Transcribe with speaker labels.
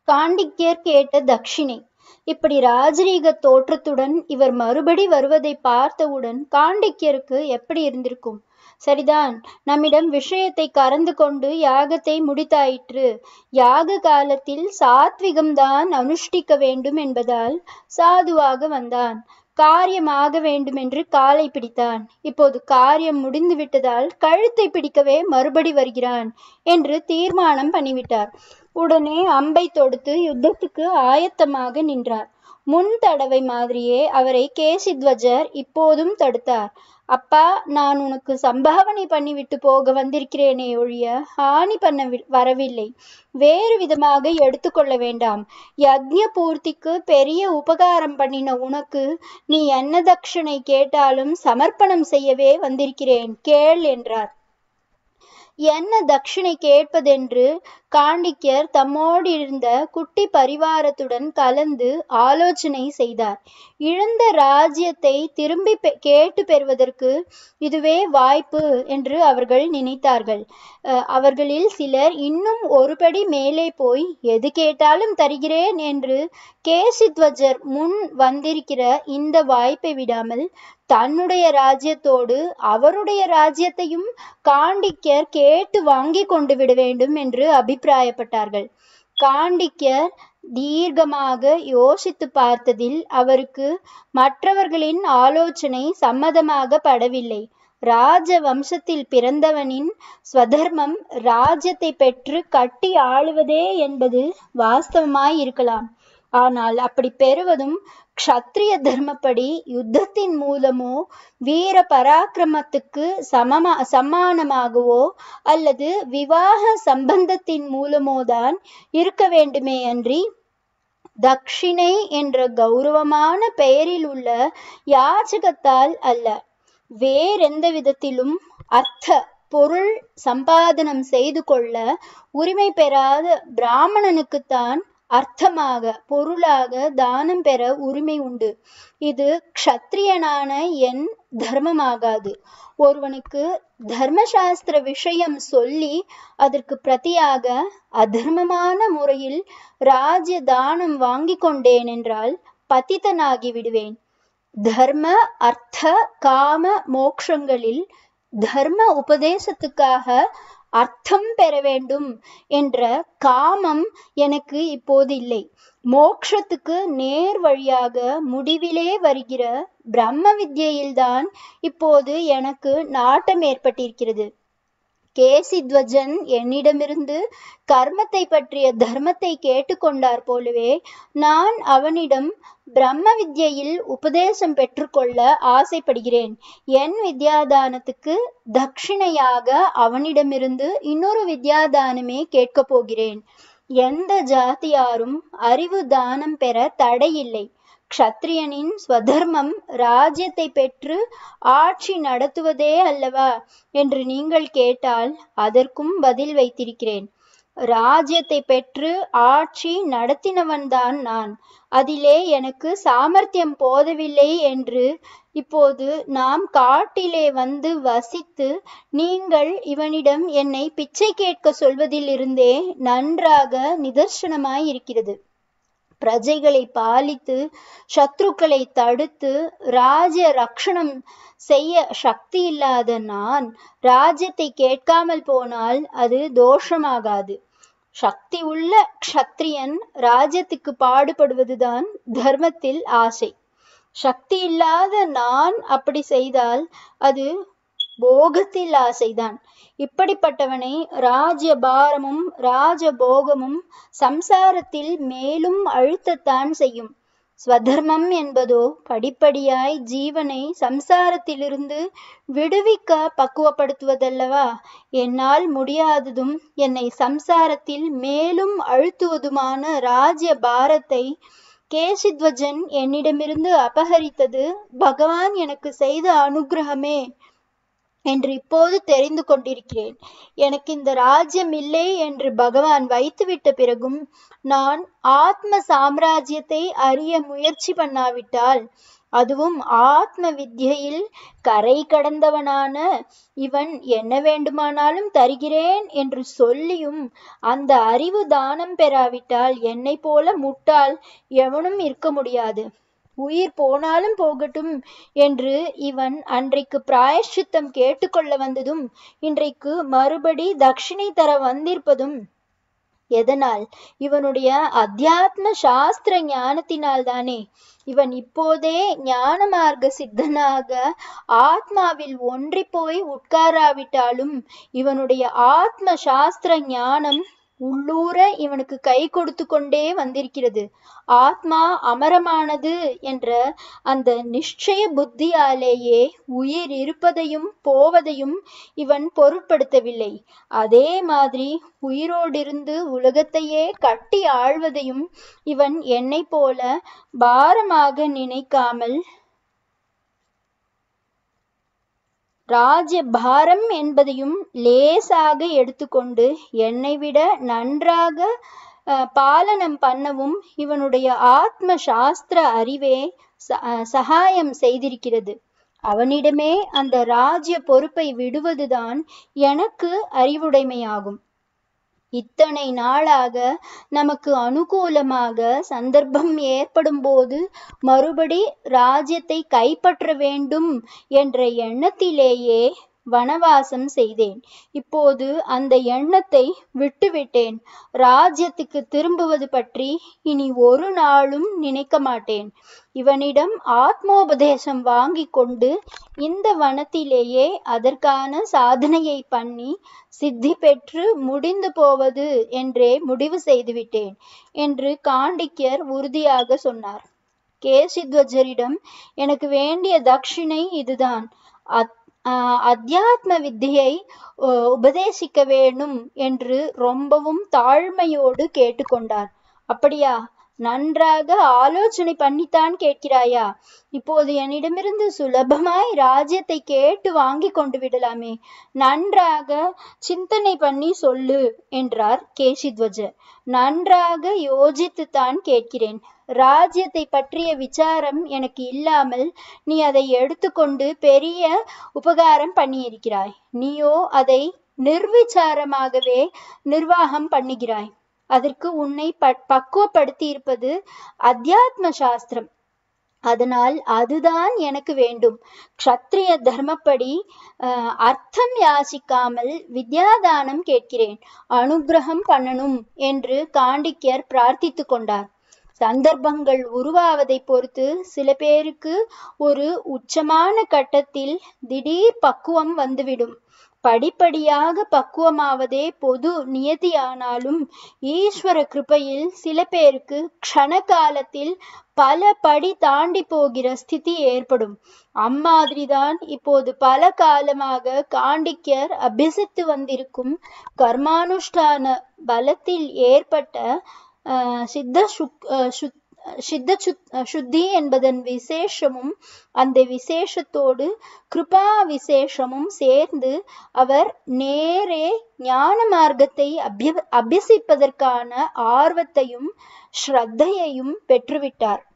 Speaker 1: காண்டிக்கியர் கேட்ட தட்சிணை இப்படி ராஜரீக தோற்றத்துடன் இவர் மறுபடி வருவதை பார்த்தவுடன் காண்டிக்கியருக்கு எப்படி இருந்திருக்கும் சரிதான் நம்மிடம் விஷயத்தை கறந்து கொண்டு யாகத்தை முடித்தாயிற்று யாக காலத்தில் சாத்விகம்தான் அனுஷ்டிக்க வேண்டும் என்பதால் சாதுவாக வந்தான் காரியமாக வேண்டுமென்று காலை பிடித்தான் இப்போது காரியம் முடிந்து விட்டதால் கழுத்தை பிடிக்கவே மறுபடி வருகிறான் என்று தீர்மானம் பண்ணிவிட்டார் உடனே அம்பை தொடுத்து யுத்தத்துக்கு ஆயத்தமாக நின்றார் முன் தடவை மாதிரியே அவரை கேசித்வஜர் இப்போதும் தடுத்தார் அப்பா நான் உனக்கு சம்பாவனை பண்ணிவிட்டு போக வந்திருக்கிறேனே ஒழிய ஹானி பண்ண வரவில்லை வேறு விதமாக எடுத்துக்கொள்ள வேண்டாம் யக்ஞ பூர்த்திக்கு பெரிய உபகாரம் பண்ணின உனக்கு நீ என்ன தட்சணை கேட்டாலும் சமர்ப்பணம் செய்யவே வந்திருக்கிறேன் கேள் என்றார் என்ன தட்சிணை கேட்பதென்று காண்டிக்கியர் தம்மோடு இருந்த குட்டி பரிவாரத்துடன் கலந்து ஆலோசனை செய்தார் இழந்த ராஜ்யத்தை திரும்பி கேட்டு பெறுவதற்கு இதுவே வாய்ப்பு என்று அவர்கள் நினைத்தார்கள் அவர்களில் சிலர் இன்னும் ஒருபடி மேலே போய் எது கேட்டாலும் தருகிறேன் என்று கேசித்வஜர் முன் வந்திருக்கிற இந்த வாய்ப்பை விடாமல் தன்னுடைய ராஜ்யத்தோடு அவருடைய ராஜ்யத்தையும் காண்டிக்கர் கேட்டு வாங்கி கொண்டு விட வேண்டும் என்று அபிப்பிராயப்பட்டார்கள் காண்டிக்கர் தீர்க்கமாக யோசித்து பார்த்ததில் அவருக்கு மற்றவர்களின் ஆலோசனை சம்மதமாக படவில்லை ராஜ வம்சத்தில் பிறந்தவனின் ஸ்வதர்மம் ராஜ்யத்தை பெற்று கட்டி ஆளுவதே என்பது வாஸ்தவமாய் இருக்கலாம் ஆனால் அப்படி பெறுவதும் க்ஷத்ரிய தர்மப்படி யுத்தத்தின் மூலமோ வீர பராக்கிரமத்துக்கு சமமா சமானமாகவோ அல்லது விவாக சம்பந்தத்தின் மூலமோ தான் இருக்க வேண்டுமே அன்றி தக்ஷிணை என்ற கௌரவமான பெயரில் உள்ள யாச்சகத்தால் அல்ல வேறெந்த விதத்திலும் அர்த்த பொருள் சம்பாதனம் செய்து கொள்ள உரிமை பெறாத பிராமணனுக்குத்தான் அர்த்தமாக பொருளாக தானம் பெற உரிமை உண்டு இது க்ஷத்ரியனான என் தர்மமாகாது ஒருவனுக்கு தர்மசாஸ்திர விஷயம் சொல்லி அதற்கு பிரதியாக அதர்மமான முறையில் ராஜ்ய தானம் வாங்கி கொண்டேன் என்றால் பதித்தனாகி விடுவேன் தர்ம அர்த்த காம மோக்ஷங்களில் தர்ம உபதேசத்துக்காக அர்த்தம் பெற வேண்டும் என்ற காமம் எனக்கு இப்போது இல்லை மோக்ஷத்துக்கு நேர் வழியாக முடிவிலே வருகிற பிரம்ம வித்யில்தான் இப்போது எனக்கு நாட்டம் ஏற்பட்டிருக்கிறது கேசித்வஜன் என்னிடமிருந்து கர்மத்தை பற்றிய தர்மத்தை கேட்டுக்கொண்டார் போலவே நான் அவனிடம் பிரம்ம வித்யில் உபதேசம் பெற்றுக்கொள்ள ஆசைப்படுகிறேன் என் வித்யாதானத்துக்கு தட்சிணையாக அவனிடமிருந்து இன்னொரு வித்யாதானமே கேட்கப் போகிறேன் எந்த ஜாதியாரும் அறிவு தானம் பெற தடையில்லை க்ஷத்ரியனின் ஸ்வதர்மம் ராஜ்யத்தை பெற்று ஆட்சி நடத்துவதே அல்லவா என்று நீங்கள் கேட்டால் அதற்கும் பதில் வைத்திருக்கிறேன் ராஜ்யத்தை பெற்று ஆட்சி நடத்தினவன்தான் நான் அதிலே எனக்கு சாமர்த்தியம் போதவில்லை என்று இப்போது நாம் காட்டிலே வந்து வசித்து நீங்கள் இவனிடம் என்னை பிச்சை கேட்க சொல்வதிலிருந்தே நன்றாக நிதர்சனமாய் இருக்கிறது பிரஜைகளை பாலித்து சத்ருக்களை தடுத்து ராஜ்ய ரக்ஷணம் செய்ய சக்தி இல்லாத நான் ராஜ்யத்தை கேட்காமல் போனால் அது தோஷமாகாது சக்தி உள்ள க்ஷத்ரியன் ராஜ்யத்துக்கு பாடுபடுவதுதான் தர்மத்தில் ஆசை சக்தி இல்லாத நான் அப்படி செய்தால் அது போகத்தில் ஆசைதான் இப்படிப்பட்டவனை ராஜ்ய பாரமும் ராஜபோகமும் சம்சாரத்தில் மேலும் அழுத்தத்தான் செய்யும் ஸ்வதர்மம் என்பதோ படிப்படியாய் ஜீவனை சம்சாரத்திலிருந்து விடுவிக்க பக்குவப்படுத்துவதல்லவா என்னால் முடியாததும் என்னை சம்சாரத்தில் மேலும் அழுத்துவதுமான ராஜ்ய பாரத்தை கேசித்வஜன் என்னிடமிருந்து அபகரித்தது பகவான் எனக்கு செய்த அனுகிரகமே என்று இப்போது தெரிந்து கொண்டிருக்கிறேன் எனக்கு இந்த ராஜ்யம் இல்லை என்று பகவான் வைத்துவிட்ட பிறகும் நான் ஆத்ம சாம்ராஜ்யத்தை அறிய முயற்சி பண்ணாவிட்டால் அதுவும் ஆத்ம வித்யையில் கரை கடந்தவனான இவன் என்ன வேண்டுமானாலும் தருகிறேன் என்று சொல்லியும் அந்த அறிவு தானம் பெறாவிட்டால் என்னை போல முட்டாள் எவனும் இருக்க முடியாது உயிர் போனாலும் போகட்டும் என்று இவன் அன்றைக்கு பிராயஷ்சித்தம் கேட்டுக்கொள்ள வந்ததும் இன்றைக்கு மறுபடி தட்சிணை தர வந்திருப்பதும் எதனால் இவனுடைய அத்தியாத்ம சாஸ்திர ஞானத்தினால் தானே இவன் இப்போதே ஞான மார்க்க சித்தனாக ஆத்மாவில் ஒன்றி போய் உட்காராவிட்டாலும் இவனுடைய ஆத்ம சாஸ்திர ஞானம் உள்ளூர இவனுக்கு கை கொடுத்து கொண்டே வந்திருக்கிறது ஆத்மா அமரமானது என்ற அந்த நிச்சய புத்தியாலேயே உயிர் இருப்பதையும் போவதையும் இவன் பொருட்படுத்தவில்லை அதே மாதிரி உயிரோடிருந்து உலகத்தையே கட்டி ஆழ்வதையும் இவன் என்னை போல பாரமாக நினைக்காமல் ராஜ்ய பாரம் என்பதையும் லேசாக எடுத்துக்கொண்டு என்னை விட நன்றாக பாலனம் பண்ணவும் இவனுடைய ஆத்ம சாஸ்திர அறிவே சகாயம் செய்திருக்கிறது அவனிடமே அந்த ராஜ்ய பொறுப்பை விடுவதுதான் எனக்கு அறிவுடைமையாகும் இத்தனை நாளாக நமக்கு அனுகூலமாக சந்தர்ப்பம் ஏற்படும் போது மறுபடி ராஜ்யத்தை கைப்பற்ற வேண்டும் என்ற எண்ணத்திலேயே வனவாசம் செய்தேன் இப்போது அந்த எண்ணத்தை விட்டுவிட்டேன் ராஜ்யத்துக்கு திரும்புவது பற்றி இனி ஒரு நாளும் நினைக்க மாட்டேன் இவனிடம் ஆத்மோபதேசம் வாங்கி கொண்டு இந்த வனத்திலேயே அதற்கான சாதனையை பண்ணி சித்தி பெற்று முடிந்து போவது என்றே முடிவு செய்துவிட்டேன் என்று காண்டிக்யர் உறுதியாக சொன்னார் கேசித்வஜரிடம் எனக்கு வேண்டிய தட்சிணை இதுதான் அத் அத்தியாத்ம வித்தியை உபதேசிக்க வேணும் என்று ரொம்பவும் தாழ்மையோடு கேட்டுக்கொண்டார் அப்படியா நன்றாக ஆலோசனை பண்ணித்தான் கேட்கிறாயா இப்போது என்னிடமிருந்து சுலபமாய் ராஜ்யத்தை கேட்டு வாங்கி கொண்டு விடலாமே நன்றாக சிந்தனை பண்ணி சொல்லு என்றார் கேசித்வஜர் நன்றாக யோசித்துத்தான் கேட்கிறேன் ராஜ்யத்தை பற்றிய விசாரம் எனக்கு இல்லாமல் நீ அதை எடுத்துக்கொண்டு பெரிய உபகாரம் பண்ணியிருக்கிறாய் நீயோ அதை நிர்விச்சாரமாகவே நிர்வாகம் பண்ணுகிறாய் அதற்கு உன்னை ப பக்குவப்படுத்தி இருப்பது அத்தியாத்ம சாஸ்திரம் அதனால் அதுதான் எனக்கு வேண்டும் க்ஷத்ரிய தர்மப்படி அர்த்தம் யாசிக்காமல் வித்யாதானம் கேட்கிறேன் அனுகிரகம் பண்ணணும் என்று காண்டிக்யர் பிரார்த்தித்து கொண்டார் சந்தர்ப்பங்கள் உருவாவதை பொறுத்து சில பேருக்கு ஒரு உச்சமான கட்டத்தில் திடீர் பக்குவம் வந்துவிடும் படிப்படியாக பக்குவமாவதே பொது நியதியானாலும் ஈஸ்வர கிருப்பையில் சில பேருக்கு க்ஷண காலத்தில் பல படி தாண்டி போகிற ஸ்திதி ஏற்படும் அம்மாதிரிதான் இப்போது பல காலமாக காண்டிக்யர் அபியசித்து வந்திருக்கும் கர்மானுஷ்டான பலத்தில் ஏற்பட்ட சித்த சுக் சுத் சித்த சுத்தி என்பதன் விசேஷமும் அந்த விசேஷத்தோடு கிருபா விசேஷமும் சேர்ந்து அவர் நேரே ஞான மார்க்கத்தை அபிய அபியசிப்பதற்கான ஆர்வத்தையும் ஸ்ரத்தையையும் பெற்றுவிட்டார்